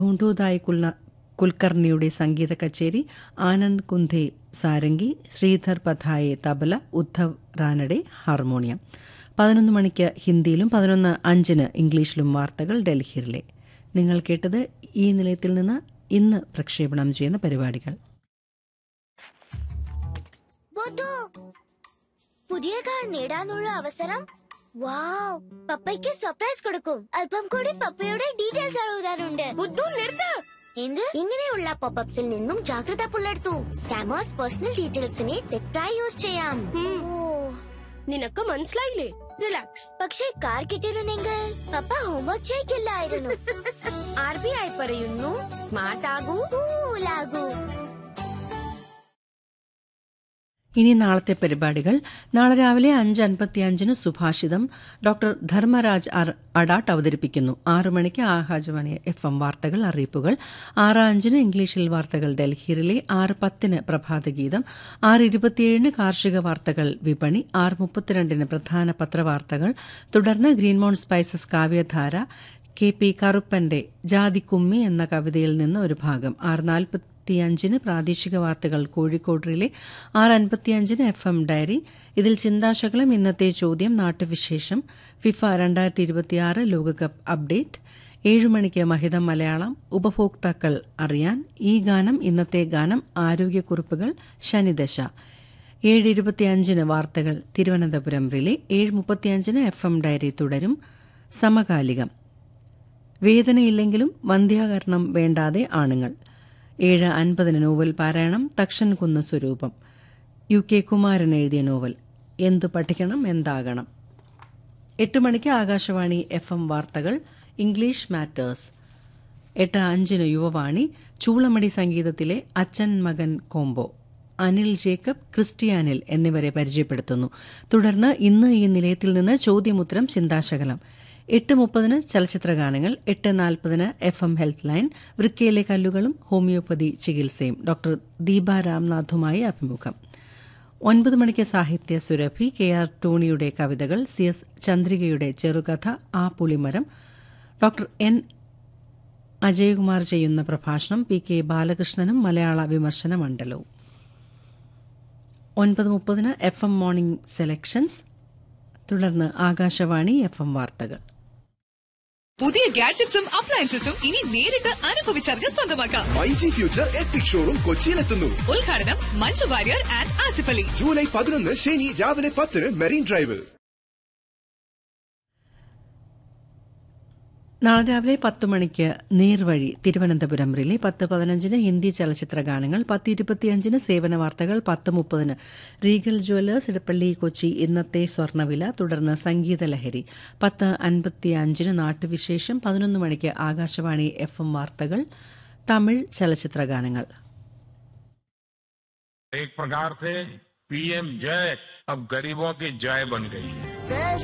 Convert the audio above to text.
ധൂണ്ടൂതായ് കുൽന കുൽക്കർണിയുടെ സംഗീത കച്ചേരി ആനന്ദ് കുന്ധെ സാരംഗി ശ്രീധർ പഥായെ തബല ഉദ്ധവ് റാനഡെ ഹാർമോണിയം പതിനൊന്ന് മണിക്ക് ഹിന്ദിയിലും പതിനൊന്ന് അഞ്ചിന് ഇംഗ്ലീഷിലും വാർത്തകൾ ഡൽഹിയിലെ നിങ്ങൾ കേട്ടത് ഈ നിലയത്തിൽ നിന്ന് ഇന്ന് പ്രക്ഷേപണം ചെയ്യുന്ന പരിപാടികൾ ബോധു പുതിയ കാർ നേടാനുള്ള അവസരം വാവ് പപ്പയ്ക്ക് സർപ്രൈസ് കൊടുക്കും അല്പം കൂടി പപ്പയുടെ ഡീറ്റെയിൽസ് എഴുതാനുണ്ട് ബുദ്ധു നിർത്ത് എന്ത് ഇങ്ങനെയുള്ള പോപ്പപ്സിൽ നിന്നും ജാഗ്രത പുലർത്തൂ സ്കാമേഴ്സ് പേഴ്സണൽ ഡീറ്റെയിൽസിനെ തെറ്റായി യൂസ് ചെയ്യാം നിനക്ക് മനസ്സിലായില്ലേ റിലാക്സ് പക്ഷേ കാർ കിട്ടിയിരുന്നെങ്കിൽ പപ്പ ഹോംവർക്ക് ചെയ്യില്ലായിരുന്നു ആർ ബി ഐ പറയുന്നു സ്മാർട്ട് ആകൂ കൂലാകൂ ഇനി നാളത്തെ പരിപാടികൾ നാളെ രാവിലെ അഞ്ച് അൻപത്തിയഞ്ചിന് സുഭാഷിതം ഡോക്ടർ ധർമ്മരാജ് അർ- അഡാട്ട് അവതരിപ്പിക്കുന്നു ആറു മണിക്ക് ആകാശവാണി എഫ് എം വാർത്തകൾ അറിയിപ്പുകൾ ആറ് അഞ്ചിന് ഇംഗ്ലീഷിൽ വാർത്തകൾ ഡൽഹിയിലെ ആറ് പത്തിന് പ്രഭാതഗീതം ആറ് ഇരുപത്തിയേഴിന് കാർഷിക വാർത്തകൾ വിപണി ആറ് മുപ്പത്തിരണ്ടിന് പ്രധാന പത്രവാർത്തകൾ തുടർന്ന് ഗ്രീൻമോൺ സ്പൈസസ് കാവ്യധാര കെ പി കറുപ്പന്റെ ജാതിക്കുമ്മി എന്ന കവിതയിൽ നിന്ന് ഒരു ഭാഗം ആറ് നാൽപ്പത്തിയഞ്ചിന് പ്രാദേശിക വാർത്തകൾ കോഴിക്കോട് റിലെ ആറ് അൻപത്തിയഞ്ചിന് എഫ് എം ഡയറി ഇതിൽ ചിന്താശകലം ഇന്നത്തെ ചോദ്യം നാട്ടുവിശേഷം ഫിഫ രണ്ടായിരത്തി ഇരുപത്തിയാറ് ലോകകപ്പ് അപ്ഡേറ്റ് ഏഴു മണിക്ക് മഹിതം മലയാളം ഉപഭോക്താക്കൾ അറിയാൻ ഈ ഗാനം ഇന്നത്തെ ഗാനം ആരോഗ്യക്കുറിപ്പുകൾ ശനിദശ ഏഴ് ഇരുപത്തിയഞ്ചിന് വാർത്തകൾ തിരുവനന്തപുരം റിലെ ഏഴ് മുപ്പത്തിയഞ്ചിന് എഫ് എം ഡയറി തുടരും സമകാലികം വേദനയില്ലെങ്കിലും വന്ധ്യാകരണം വേണ്ടാതെ ആണുങ്ങൾ ഏഴ് അൻപതിന് നോവൽ പാരായണം തക്ഷൻ കുന്ന് സ്വരൂപം യു കെ കുമാരൻ എഴുതിയ നോവൽ എന്തു പഠിക്കണം എന്താകണം എട്ട് മണിക്ക് ആകാശവാണി എഫ് എം വാർത്തകൾ ഇംഗ്ലീഷ് മാറ്റേഴ്സ് എട്ട് അഞ്ചിന് യുവവാണി ചൂളമടി സംഗീതത്തിലെ അച്ഛൻ മകൻ കോംബോ അനിൽ ജേക്കബ് ക്രിസ്റ്റിയാനിൽ എന്നിവരെ പരിചയപ്പെടുത്തുന്നു തുടർന്ന് ഇന്ന് ഈ നിലയത്തിൽ നിന്ന് ചോദ്യമുത്തരം ചിന്താശകലം എട്ട് മുപ്പതിന് ചലച്ചിത്രഗാനങ്ങൾ എട്ട് നാൽപ്പതിന് എഫ് എം ഹെൽത്ത് ലൈൻ വൃക്കയിലെ കല്ലുകളും ഹോമിയോപ്പതി ചികിത്സയും ഡോക്ടർ ദീപ രാംനാഥുമായി അഭിമുഖം ഒൻപത് മണിക്ക് സാഹിത്യ സുരഭി കെ ആർ ടോണിയുടെ കവിതകൾ സി എസ് ചന്ദ്രികയുടെ ചെറുകഥ ആ പുളിമരം ഡോക്ടർ എൻ അജയകുമാർ ചെയ്യുന്ന പ്രഭാഷണം പി കെ ബാലകൃഷ്ണനും മലയാള വിമർശന മണ്ഡലവും ഒൻപത് മുപ്പതിന് എഫ് എം മോർണിംഗ് സെലക്ഷൻസ് തുടർന്ന് ആകാശവാണി എഫ് എം വാർത്തകൾ പുതിയ ഗാഡ്ജറ്റ്സും അപ്ലയൻസസും ഇനി നേരിട്ട് അനുഭവിച്ചറിഞ്ഞ് സ്വന്തമാക്കാം മൈജി ഫ്യൂച്ചർ എപ്പിക് ഷോറൂം കൊച്ചിയിലെത്തുന്നു ഉദ്ഘാടനം മഞ്ജു വാര്യർ ആൻഡ് ആസിഫ് അലി ജൂലൈ പതിനൊന്ന് ശനി രാവിലെ പത്തിന് മെറീൻ ഡ്രൈവിൽ നാളെ രാവിലെ പത്ത് മണിക്ക് നേർവഴി തിരുവനന്തപുരം റിലേ പത്ത് പതിനഞ്ചിന് ഹിന്ദി ചലച്ചിത്ര ഗാനങ്ങൾ പത്ത് ഇരുപത്തിയഞ്ചിന് സേവന വാർത്തകൾ പത്ത് മുപ്പതിന് റീഗൽ ജ്വല്ലേഴ്സ് ഇടപ്പള്ളി കൊച്ചി ഇന്നത്തെ സ്വർണ്ണവില തുടർന്ന് സംഗീത ലഹരി പത്ത് അൻപത്തിയഞ്ചിന് നാട്ടുവിശേഷം പതിനൊന്ന് മണിക്ക് ആകാശവാണി എഫ് എം വാർത്തകൾ തമിഴ് ചലച്ചിത്ര ഗാനങ്ങൾ एक प्रकार से पीएम जय अब गरीबों की जय बन गई है